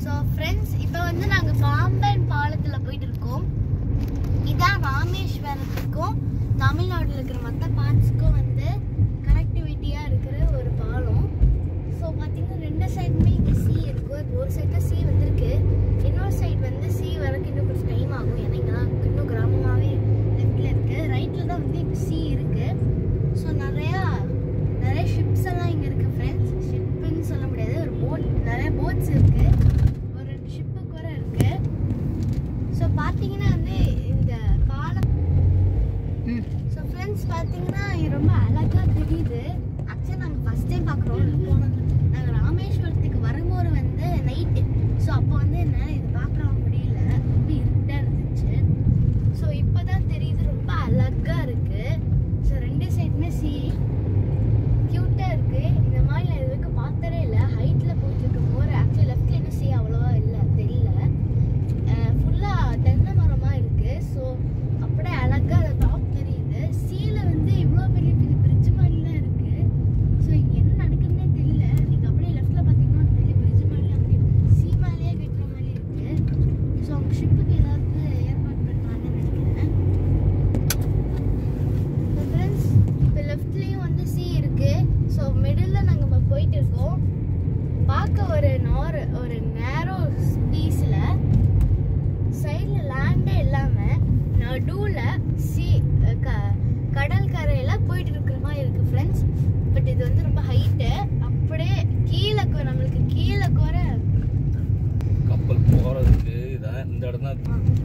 so friends இப்போ வந்து நாங்கள் பாம்பன் பாலத்தில் போயிட்டு இருக்கோம் இதான் ராமேஸ்வரத்துக்கும் தமிழ்நாட்டில் இருக்கிற மற்ற பார்ட்ஸ்க்கும் வந்து கனெக்டிவிட்டியாக இருக்கிற ஒரு பாலம் ஸோ பார்த்தீங்கன்னா ரெண்டு சைடுமே இங்கே சி இருக்கும் இப்போ ஒரு சைடில் சி வந்திருக்கு இன்னொரு சைடு வந்து சி வரக்கு இன்னும் கொஞ்சம் டைம் ஆகும் ஏன்னா இங்கே தான் இன்னும் கிராமமாகவே லெஃப்டில் இருக்குது ரைட்டில் தான் வந்து இப்போ சி இருக்குது ஸோ நிறையா நிறைய ஷிப்ஸ் எல்லாம் இங்கே இருக்குது ஃப்ரெண்ட்ஸ் ஷிப்புன்னு சொல்ல முடியாது ஒரு போட் நிறைய போட்ஸ் இருக்குது ஒரு ரெண்டு ஷிப்பு கூட இருக்குது ஸோ பார்த்தீங்கன்னா வந்து இந்த பாலம் ஸோ ஃப்ரெண்ட்ஸ் பார்த்தீங்கன்னா இது ரொம்ப அழகாக தெரியுது ஆக்சுவலி நாங்கள் ஃபஸ்ட் டைம் பார்க்குறோம் போனது நாங்கள் ராமேஸ்வரத்துக்கு வரும்போது வந்து நைட்டு ஸோ அப்போ வந்து என்னால் இது பார்க்கலாம் முடியல ரொம்ப இருட்டாக இருந்துச்சு ஸோ இப்போ தான் தெரியுது ரொம்ப அழகாக இருக்குது ஸோ ரெண்டு சைடுமே சி க்யூட்டாக இருக்குது இந்த மாதிரி நான் இது வரைக்கும் பார்த்ததே இல்லை ஹைட்டில் போயிட்டு இருக்கும் போது ஆக்சுவலி லெஃப்டில் இன்னும் சி அவ்வளோவா இல்லை தெரியல ஃபுல்லாக தென்னை மரமாக இருக்குது ஸோ அப்படியே அழகாக அந்த டாப் தெரியுது சீல வந்து இவ்வளோ பெரிய பெரிய பிரிட்ஜ் மாதிரிலாம் இருக்குது ஸோ இங்கே என்ன நடக்குதுன்னே தெரியல நீங்கள் அப்படியே லெஃப்ட்டில் பார்த்தீங்கன்னா ஒரு பெரிய பிரிட்ஜ் மாதிரி அப்படி சீ மேலேயே கட்டுற மாதிரி இருக்குது ஸோ அவங்க ஷிப்புக்கு ஏதாவது ஏற்பாடு பண்ணுறாங்கன்னு நினைக்கிறேன் ஃப்ரெண்ட்ஸ் இப்போ லெஃப்ட்லேயும் வந்து சி இருக்கு ஸோ மிடில் நாங்கள் இப்போ போயிட்டு இருக்கோம் பார்க்க ஒரு நார் ஒரு நேரோ ஸ்பீஸில் சைடில் லேண்டே இல்லாமல் நடுவில் சி க கடல் கரையில் போயிட்டு இருக்கிற மாதிரி இருக்குது ஃப்ரெண்ட்ஸ் பட் இது வந்து ரொம்ப ஹைட்டு அப்படியே கீழே கொ- நம்மளுக்கு கீழே குறை கப்பல் போறதுக்கு இதான் இந்த இடம் தான்